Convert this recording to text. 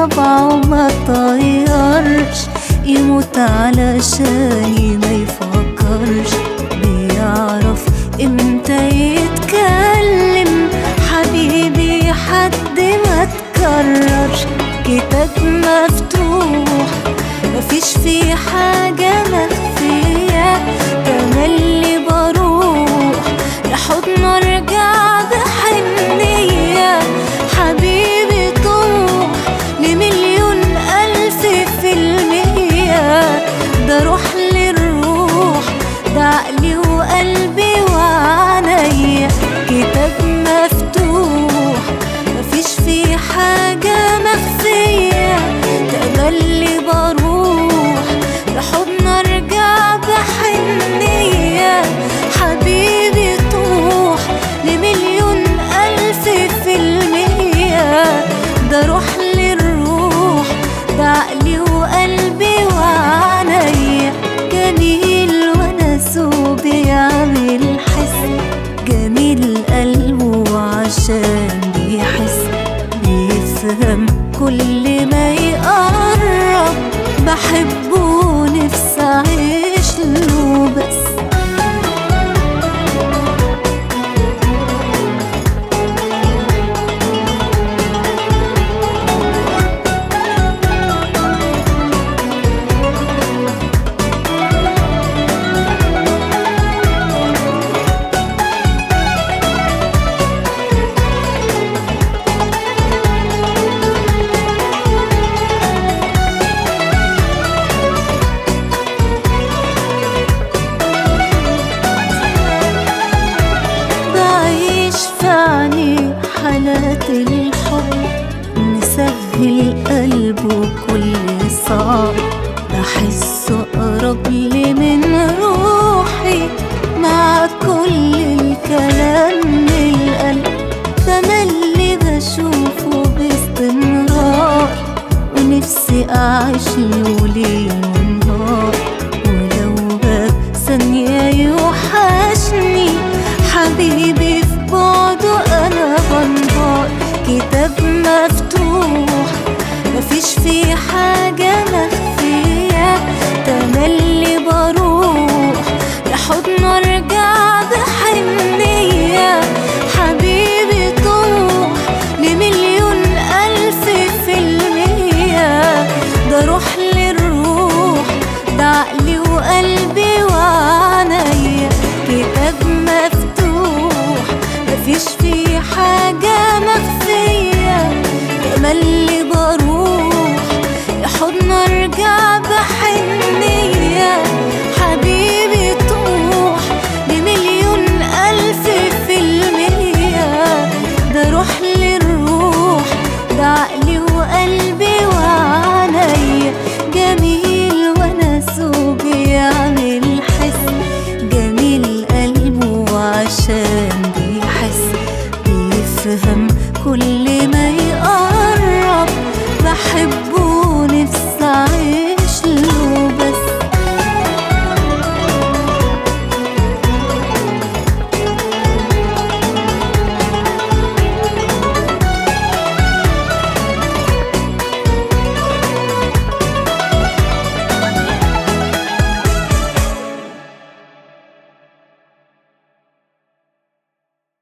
طبعه ما طيرش يموت علشاني ما يفكرش بيعرف امتى يتكلم حبيبي حد ما تكررش كتاب مفتوح مفيش فيه حاجة مخفية تملي بروح لحضن ارجع بحنية حبيبي طوح لمليون ألف في المية ده روح للروح ده عقلي وقلبي وعينيا كتاب مفتوح مفيش فيه حاجة مخفية تملي بروح لحضن ارجع بحنية حبيبي طوح لمليون ألف في المية ده روح للروح ده عقلي وقلبي وعينيا جميل ونسه بيعمل حس جميل قلبه عشان بيحس بيفهم كل ما يقرب بحبه نفسي اعيش له بس بعيش في عيني حالات الحب مسهل قلبه كل صعب بحس أقرب لي من روحي مع كل الكلام من القلب تملي بشوفه باستمرار ونفسي أعيش له ليل ونهار ولو باب ثانية يوحشني حبيبي في بعده أنا بنهار كتاب مفتوح مفيش فيه حاجة مخفية تملي بروح لحضن ارجع بحنية حبيبي طوح لمليون ألف في المية ده روح للروح ده عقلي وقلبي وعينيا كتاب مفتوح مفيش فيه حاجة مخفية تملي بروح لحضن ارجع بحنية حبيبي طوح بمليون ألف في المية ده روح للروح ده عقلي وقلبي وعينيا جميل ونسه بيعمل حس جميل قلبه عشان بيحس بيفهم